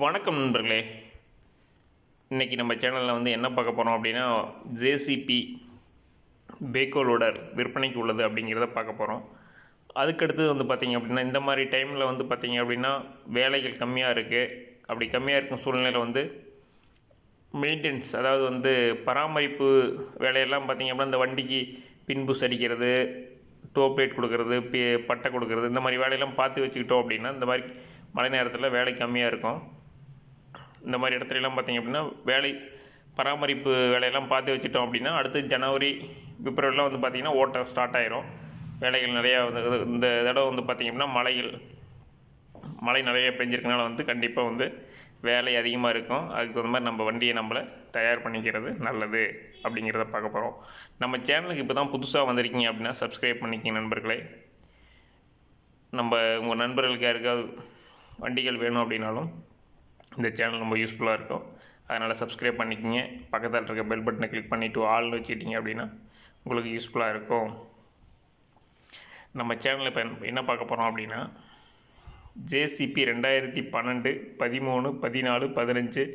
வணக்கம் நண்பர்களே இன்றைக்கி நம்ம சேனலில் வந்து என்ன பார்க்க போகிறோம் அப்படின்னா ஜேசிபி பேக்கோ லோடர் விற்பனைக்கு உள்ளது அப்படிங்கிறத பார்க்க போகிறோம் அதுக்கடுத்தது வந்து பார்த்திங்க அப்படின்னா இந்த மாதிரி டைமில் வந்து பார்த்திங்க அப்படின்னா வேலைகள் கம்மியாக இருக்குது அப்படி கம்மியாக இருக்கும் சூழ்நிலையில் வந்து மெயின்டெனன்ஸ் அதாவது வந்து பராமரிப்பு வேலையெல்லாம் பார்த்திங்க அப்படின்னா இந்த வண்டிக்கு பின்புஸ் அடிக்கிறது டோ பிளேட் கொடுக்கறது பி பட்டை கொடுக்கறது இந்த மாதிரி வேலையெல்லாம் பார்த்து வச்சுக்கிட்டோம் அப்படின்னா இந்த மாதிரி மழை நேரத்தில் வேலை கம்மியாக இருக்கும் இந்த மாதிரி இடத்துல எல்லாம் பார்த்திங்க அப்படின்னா வேலை பராமரிப்பு வேலையெல்லாம் பார்த்து வச்சுட்டோம் அப்படின்னா அடுத்து ஜனவரி பிப்ரவரிலாம் வந்து பார்த்திங்கன்னா ஓட்டம் ஸ்டார்ட் ஆயிரும் வேலைகள் நிறையா வந்து இந்த தடவை வந்து பார்த்திங்க அப்படின்னா மழைகள் மழை நிறைய பெஞ்சிருக்கனால வந்து கண்டிப்பாக வந்து வேலை அதிகமாக இருக்கும் அதுக்கு தகுந்த மாதிரி நம்ம வண்டியை நம்மளை தயார் பண்ணிக்கிறது நல்லது அப்படிங்கிறத பார்க்க போகிறோம் நம்ம சேனலுக்கு இப்போ தான் புதுசாக வந்திருக்கீங்க அப்படின்னா சப்ஸ்கிரைப் பண்ணிக்கிங்க நண்பர்களே நம்ம உங்கள் நண்பர்களுக்கு யாருக்காவது வண்டிகள் வேணும் அப்படின்னாலும் இந்த சேனல் ரொம்ப யூஸ்ஃபுல்லாக இருக்கும் அதனால் சப்ஸ்கிரைப் பண்ணிக்கிங்க பக்கத்தில் இருக்க பெல் பட்டனை கிளிக் பண்ணிவிட்டு ஆள்னு வச்சுக்கிட்டிங்க அப்படின்னா உங்களுக்கு யூஸ்ஃபுல்லாக இருக்கும் நம்ம சேனலில் இப்போ என்ன பார்க்க போகிறோம் அப்படின்னா ஜேசிபி ரெண்டாயிரத்தி பன்னெண்டு பதிமூணு பதினாலு பதினஞ்சு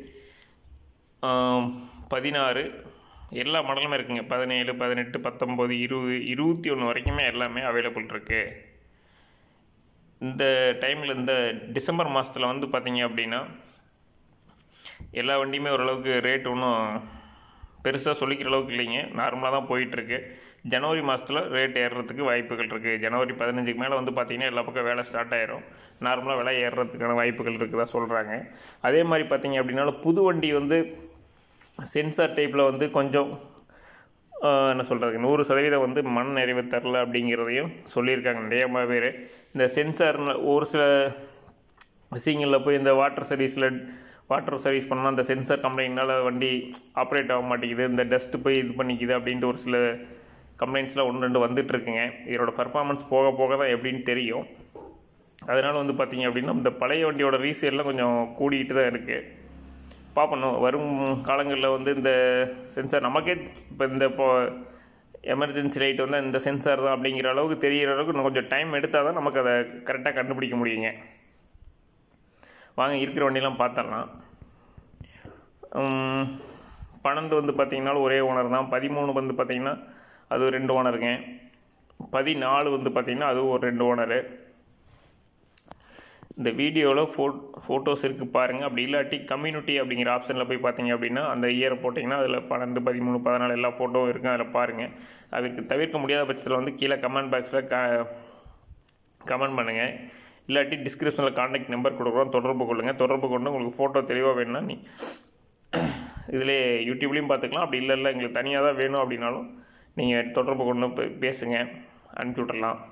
பதினாறு எல்லா மாடலுமே இருக்குங்க பதினேழு பதினெட்டு பத்தொம்போது இருபது இருபத்தி ஒன்று வரைக்குமே எல்லாமே அவைலபிள் இருக்குது இந்த டைமில் இந்த டிசம்பர் மாதத்தில் வந்து பார்த்திங்க அப்படின்னா எல்லா வண்டியுமே ஓரளவுக்கு ரேட் ஒன்றும் பெருசாக சொல்லிக்கிற அளவுக்கு இல்லைங்க நார்மலாக தான் போயிட்டுருக்கு ஜனவரி மாதத்தில் ரேட் ஏறுறதுக்கு வாய்ப்புகள் இருக்குது ஜனவரி பதினஞ்சுக்கு மேலே வந்து பார்த்திங்கன்னா எல்லா பக்கம் வேலை ஸ்டார்ட் ஆயிரும் நார்மலாக விலை ஏறுறதுக்கான வாய்ப்புகள் இருக்குதா சொல்கிறாங்க அதே மாதிரி பார்த்திங்க அப்படின்னாலும் புது வண்டி வந்து சென்சார் டைப்பில் வந்து கொஞ்சம் என்ன சொல்கிறது நூறு சதவீதம் வந்து மண் நிறைவு தரல அப்படிங்கிறதையும் சொல்லியிருக்காங்க நிறைய பேர் இந்த சென்சார் ஒரு சில விஷயங்களில் போய் இந்த வாட்டர் சர்வீஸில் வாட்டர் சர்வீஸ் பண்ணால் அந்த சென்சார் கம்ப்ளைண்ட்னால வண்டி ஆப்ரேட் ஆக மாட்டேங்குது இந்த டஸ்ட்டு போய் இது பண்ணிக்குது அப்படின்ட்டு ஒரு சில கம்ப்ளைண்ட்ஸ்லாம் ஒன்று ரெண்டு வந்துட்டுருக்குங்க இதோட பர்ஃபார்மன்ஸ் போக போக தான் எப்படின்னு தெரியும் அதனால் வந்து பார்த்திங்க அப்படின்னா இந்த பழைய வண்டியோட ரீசேல்லாம் கொஞ்சம் கூடிக்கிட்டு தான் இருக்குது பார்ப்பணும் வரும் காலங்களில் வந்து இந்த சென்சார் நமக்கே இப்போ இந்த இப்போ எமர்ஜென்சி லைட் வந்து இந்த சென்சார் தான் அப்படிங்கிற அளவுக்கு தெரிகிற அளவுக்கு இன்னும் கொஞ்சம் டைம் எடுத்தால் தான் நமக்கு அதை கரெக்டாக கண்டுபிடிக்க முடியுங்க வாங்க இருக்கிற வண்டியெல்லாம் பார்த்துடலாம் பன்னெண்டு வந்து பார்த்திங்கனாலும் ஒரே ஓனர் தான் பதிமூணு வந்து பார்த்திங்கன்னா அது ரெண்டு ஓனருங்க பதினாலு வந்து பார்த்திங்கன்னா அதுவும் ஒரு ரெண்டு ஓனரு இந்த வீடியோவில் ஃபோ ஃபோட்டோஸ் இருக்குது பாருங்கள் அப்படி இல்லாட்டி கம்யூனிட்டி அப்படிங்கிற ஆப்ஷனில் போய் பார்த்தீங்க அப்படின்னா அந்த இயரை போட்டிங்கன்னா அதில் பன்னெண்டு பதிமூணு பதினாலு எல்லா ஃபோட்டோவும் இருக்குது அதில் பாருங்கள் அதுக்கு தவிர்க்க முடியாத பட்சத்தில் வந்து கீழே கமெண்ட் பாக்ஸில் க கமெண்ட் பண்ணுங்கள் இல்லாட்டி டிஸ்கிரிப்ஷனில் காண்டாக்ட் நம்பர் கொடுக்குறோம் தொடர்பு கொள்ளுங்கள் தொடர்பு கொண்டு உங்களுக்கு ஃபோட்டோ தெளிவாக வேணும்னா நீ இதிலே யூடியூப்லேயும் பார்த்துக்கலாம் அப்படி இல்லை இல்லை எங்களுக்கு தனியாக தான் வேணும் அப்படின்னாலும் நீங்கள் தொடர்பு கொண்டு பேசுங்க அனுப்பிச்சி விட்றலாம்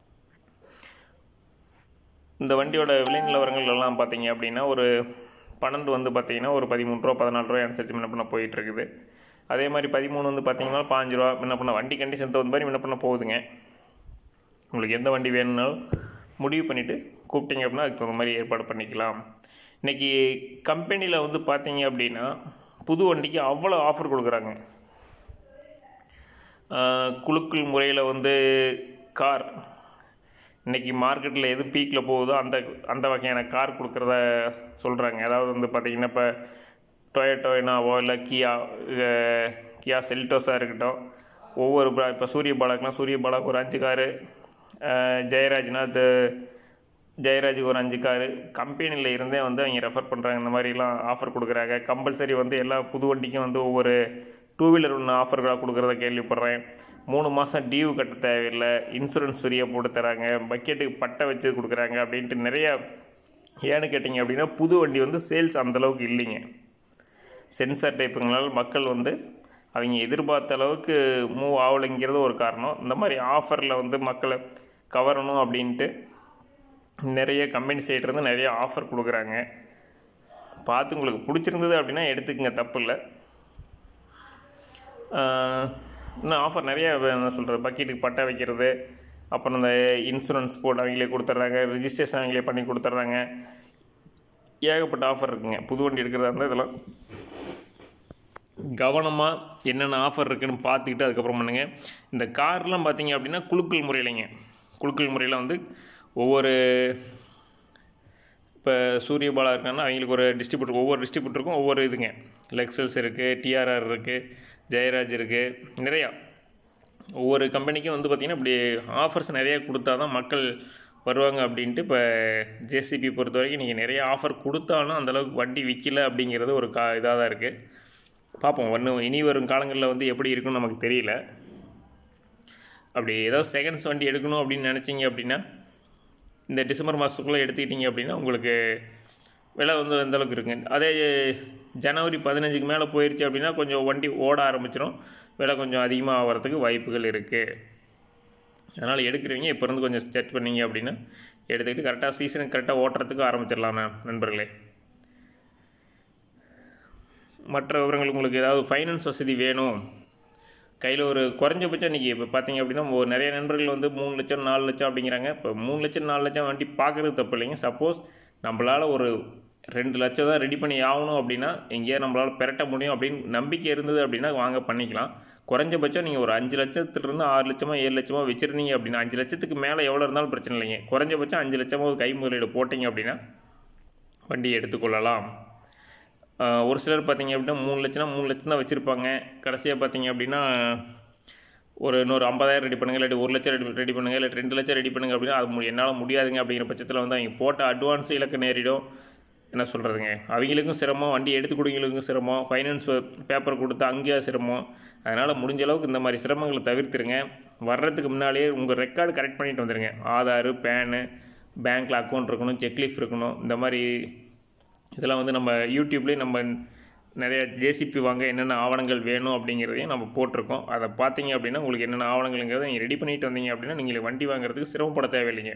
இந்த வண்டியோட விலை நிலவரங்கள் எல்லாம் பார்த்தீங்க அப்படின்னா ஒரு பன்னெண்டு வந்து பார்த்தீங்கன்னா ஒரு பதிமூணு ரூபா பதினாலு ரூபா அனுசரிச்சு முன்ன பண்ண போயிட்டுருக்குது அதே மாதிரி பதிமூணு வந்து பார்த்தீங்கன்னா பாஞ்சு ரூபா முன்ன பண்ண வண்டி கண்டிஷன் தகுந்த மாதிரி முன்ன பண்ண போகுதுங்க உங்களுக்கு எந்த வண்டி வேணும்னாலும் முடிவு பண்ணிவிட்டு கூப்பிட்டீங்க அப்படின்னா அதுக்கு தகுந்த மாதிரி ஏற்பாடு பண்ணிக்கலாம் இன்றைக்கி கம்பெனியில் வந்து பார்த்தீங்க அப்படின்னா புது வண்டிக்கு அவ்வளோ ஆஃபர் கொடுக்குறாங்க குழுக்கள் முறையில் வந்து கார் இன்றைக்கி மார்க்கெட்டில் எது பீக்கில் போகுதோ அந்த அந்த வகையான கார் கொடுக்குறத சொல்கிறாங்க அதாவது வந்து பார்த்திங்கன்னா இப்போ டொயேட்டோ என்னாவோ இல்லை கியா கியா செல்டோஸாக இருக்கட்டும் ஒவ்வொரு ப்ரா இப்போ சூரிய பாலாக்குலாம் சூரிய பாலாக்கு ஒரு அஞ்சு காரு ஜெயராஜ்னா அது ஜெயராஜுக்கு ஒரு அஞ்சு காரு கம்பெனியில் இருந்தே வந்து அவங்க ரெஃபர் பண்ணுறாங்க இந்த மாதிரிலாம் ஆஃபர் கொடுக்குறாங்க கம்பல்சரி வந்து எல்லா புது வண்டிக்கும் வந்து ஒவ்வொரு டூ வீலர் ஒன்று ஆஃபர்களாக கொடுக்குறத கேள்விப்படுறேன் மூணு மாதம் டியூ கட்ட தேவையில்லை இன்சூரன்ஸ் ஃப்ரீயாக போட்டு தராங்க பக்கெட்டுக்கு பட்டை வச்சு கொடுக்குறாங்க அப்படின்ட்டு நிறையா ஏன்னு கேட்டிங்க அப்படின்னா புது வண்டி வந்து சேல்ஸ் அந்தளவுக்கு இல்லைங்க சென்சார் டைப்புங்களால் மக்கள் வந்து அவங்க எதிர்பார்த்த அளவுக்கு மூவ் ஆகலைங்கிறது ஒரு காரணம் இந்த மாதிரி ஆஃபரில் வந்து மக்களை கவரணும் அப்படின்ட்டு நிறைய கம்பெனி சைட்லேருந்து நிறைய ஆஃபர் கொடுக்குறாங்க பார்த்து உங்களுக்கு பிடிச்சிருந்தது அப்படின்னா எடுத்துக்கங்க தப்பு இல்லை இன்னும் ஆஃபர் நிறைய என்ன சொல்கிறது பக்கெட்டுக்கு பட்டை வைக்கிறது அப்புறம் இந்த இன்சூரன்ஸ் போர்டு அவங்களே கொடுத்துட்றாங்க ரிஜிஸ்ட்ரேஷன் அவங்களே பண்ணி கொடுத்துட்றாங்க ஏகப்பட்ட ஆஃபர் இருக்குங்க புது வண்டி எடுக்கிறதா இருந்தால் இதெல்லாம் கவனமாக என்னென்ன ஆஃபர் இருக்குதுன்னு பார்த்துக்கிட்டு அதுக்கப்புறம் பண்ணுங்கள் இந்த கார்லாம் பார்த்தீங்க அப்படின்னா குழுக்கள் முறையிலைங்க குழுக்கள் முறையில் வந்து ஒவ்வொரு இப்போ சூரியபாலா இருக்காங்கன்னா அவங்களுக்கு ஒரு டிஸ்ட்ரிபியூட்டர் ஒவ்வொரு டிஸ்ட்ரிபியூட்டருக்கும் ஒவ்வொரு இதுங்க லெக்ஸல்ஸ் இருக்குது டிஆர்ஆர் இருக்குது ஜெயராஜ் இருக்குது நிறையா ஒவ்வொரு கம்பெனிக்கும் வந்து பார்த்திங்கன்னா இப்படி ஆஃபர்ஸ் நிறையா கொடுத்தா தான் மக்கள் வருவாங்க அப்படின்ட்டு இப்போ ஜேசிபி பொறுத்த வரைக்கும் நீங்கள் நிறைய ஆஃபர் கொடுத்தாலும் அந்தளவுக்கு வண்டி விற்கல அப்படிங்கிறது ஒரு கா இதாக தான் இருக்குது பார்ப்போம் இன்னும் இனி வரும் காலங்களில் வந்து எப்படி இருக்குன்னு நமக்கு தெரியல அப்படி ஏதாவது செகண்ட்ஸ் வண்டி எடுக்கணும் அப்படின்னு நினச்சிங்க அப்படின்னா இந்த டிசம்பர் மாதத்துக்குள்ளே எடுத்துக்கிட்டிங்க அப்படின்னா உங்களுக்கு விலை வந்து அந்த அளவுக்கு இருக்குங்க அதே ஜனவரி பதினஞ்சுக்கு மேலே போயிடுச்சு அப்படின்னா கொஞ்சம் வண்டி ஓட ஆரம்பிச்சிடும் விலை கொஞ்சம் அதிகமாக ஆகிறதுக்கு வாய்ப்புகள் இருக்குது அதனால் எடுக்கிறவங்க இப்போ இருந்து கொஞ்சம் செட் பண்ணீங்க அப்படின்னா எடுத்துக்கிட்டு கரெக்டாக சீசனுக்கு கரெக்டாக ஓட்டுறதுக்கு ஆரம்பிச்சிடலாம் நான் நண்பர்களே மற்ற விவரங்கள் உங்களுக்கு ஏதாவது ஃபைனான்ஸ் வசதி வேணும் கையில் ஒரு குறைஞ்சபட்சம் இன்றைக்கி இப்போ பார்த்தீங்க அப்படின்னா ஒரு நிறைய நண்பர்கள் வந்து மூணு லட்சம் நாலு லட்சம் அப்படிங்கிறாங்க இப்போ மூணு லட்சம் நாலு லட்சம் வண்டி பார்க்குறது தப்பு இல்லைங்க சப்போஸ் நம்மளால் ஒரு ரெண்டு லட்சம் தான் ரெடி பண்ணி ஆகணும் அப்படின்னா எங்கேயா நம்மளால் பெரட்ட முடியும் அப்படின்னு நம்பிக்கை இருந்தது அப்படின்னா வாங்க பண்ணிக்கலாம் குறைஞ்சபட்சம் நீங்கள் ஒரு அஞ்சு லட்சத்துலேருந்து ஆறு லட்சமாக ஏழு லட்சமாக வச்சுருந்தீங்க அப்படின்னா அஞ்சு லட்சத்துக்கு மேலே எவ்வளோ இருந்தாலும் பிரச்சனை இல்லைங்க குறைஞ்சபட்சம் அஞ்சு லட்சமாக ஒரு கை முதலீடு போட்டிங்க அப்படின்னா வண்டி எடுத்துக்கொள்ளலாம் ஆஹ் ஒரு சிலர் பார்த்தீங்க அப்படின்னா மூணு லட்சம்னா மூணு லட்சம் தான் வச்சுருப்பாங்க கடைசியாக பார்த்தீங்க அப்படின்னா ஒரு இன்னொரு ஐம்பதாயிரம் ரெடி பண்ணுங்க இல்லாட்டி ஒரு லட்சம் ரெடி ரெடி பண்ணுங்க இல்லை ரெண்டு லட்சம் ரெடி பண்ணுங்க அப்படின்னா அது மு- என்னால் முடியாதுங்க அப்படிங்கிற பட்சத்தில் வந்து அவங்க போட்ட அட்வான்ஸ் இலக்கு நேரிடும் என்ன சொல்கிறதுங்க அவங்களுக்கும் சிரமம் வண்டி எடுத்து கொடுங்களுக்கும் சிரமம் ஃபைனான்ஸ் பேப்பர் கொடுத்து அங்கேயே சிரமம் அதனால் முடிஞ்ச அளவுக்கு இந்த மாதிரி சிரமங்களை தவிர்த்துருங்க வர்றதுக்கு முன்னாலேயே உங்கள் ரெக்கார்டு கரெக்ட் பண்ணிட்டு வந்துடுங்க ஆதார் பேனு பேங்க்கில் அக்கௌண்ட் இருக்கணும் செக்லீஃப் இருக்கணும் இந்த மாதிரி இதெல்லாம் வந்து நம்ம யூடியூப்லேயே நம்ம நிறைய ஜேசிபி வாங்க என்னென்ன ஆவணங்கள் வேணும் அப்படிங்கிறதையும் நம்ம போட்டிருக்கோம் அதை பார்த்தீங்க அப்படின்னா உங்களுக்கு என்னென்ன ஆவணங்கள்ங்கிறத நீங்கள் ரெடி பண்ணிட்டு வந்தீங்க அப்படின்னா நீங்கள் வண்டி வாங்குறதுக்கு சிரமப்பட தேவையில்லைங்க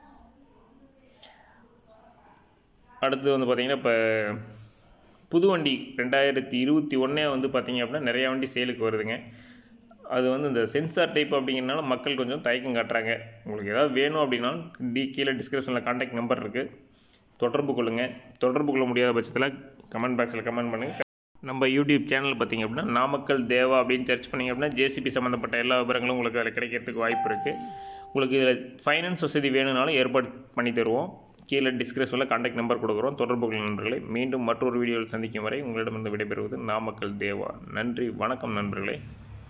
அடுத்து வந்து பார்த்தீங்கன்னா இப்போ புது வண்டி ரெண்டாயிரத்தி இருபத்தி ஒன்றே வந்து பார்த்தீங்க அப்படின்னா நிறையா வண்டி சேலுக்கு வருதுங்க அது வந்து இந்த சென்சார் டைப் அப்படிங்கிறனால மக்கள் கொஞ்சம் தயக்கம் காட்டுறாங்க உங்களுக்கு ஏதாவது வேணும் அப்படின்னாலும் டி கீழே டிஸ்கிரிப்ஷனில் காண்டாக்ட் நம்பர் இருக்குது தொடர்பு கொள்ளுங்கள் தொடர்பு கொள்ள முடியாத பட்சத்தில் கமெண்ட் பாக்ஸில் கமெண்ட் பண்ணுங்கள் நம்ம யூடியூப் சேனல் பார்த்தீங்க அப்படின்னா நாமக்கல் தேவா அப்படின்னு சர்ச் பண்ணிங்க அப்படின்னா ஜேசிபி சம்மந்தப்பட்ட எல்லா விவரங்களும் உங்களுக்கு அதில் கிடைக்கிறதுக்கு வாய்ப்பு இருக்குது உங்களுக்கு இதில் ஃபைனான்ஸ் வசதி வேணும்னாலும் ஏற்பாடு பண்ணி தருவோம் கீழே டிஸ்கிரிப்ஷனில் காண்டாக்ட் நம்பர் கொடுக்குறோம் தொடர்பு கொள்ளும் நண்பர்களே மீண்டும் மற்றொரு வீடியோவில் சந்திக்கும் வரை உங்களிடமிருந்து விடைபெறுவது நாமக்கல் தேவா நன்றி வணக்கம் நண்பர்களே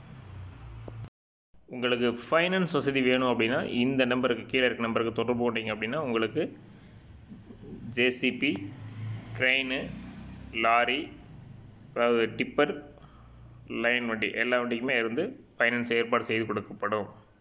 உங்களுக்கு ஃபைனான்ஸ் வசதி வேணும் அப்படின்னா இந்த நம்பருக்கு கீழே இருக்க நம்பருக்கு தொடர்பு கொண்டீங்க அப்படின்னா உங்களுக்கு ஜேசிபி க்ரெயினு லாரி அதாவது டிப்பர் லைன் வண்டி எல்லா வண்டிக்குமே இருந்து ஃபைனான்ஸ் ஏற்பாடு செய்து கொடுக்கப்படும்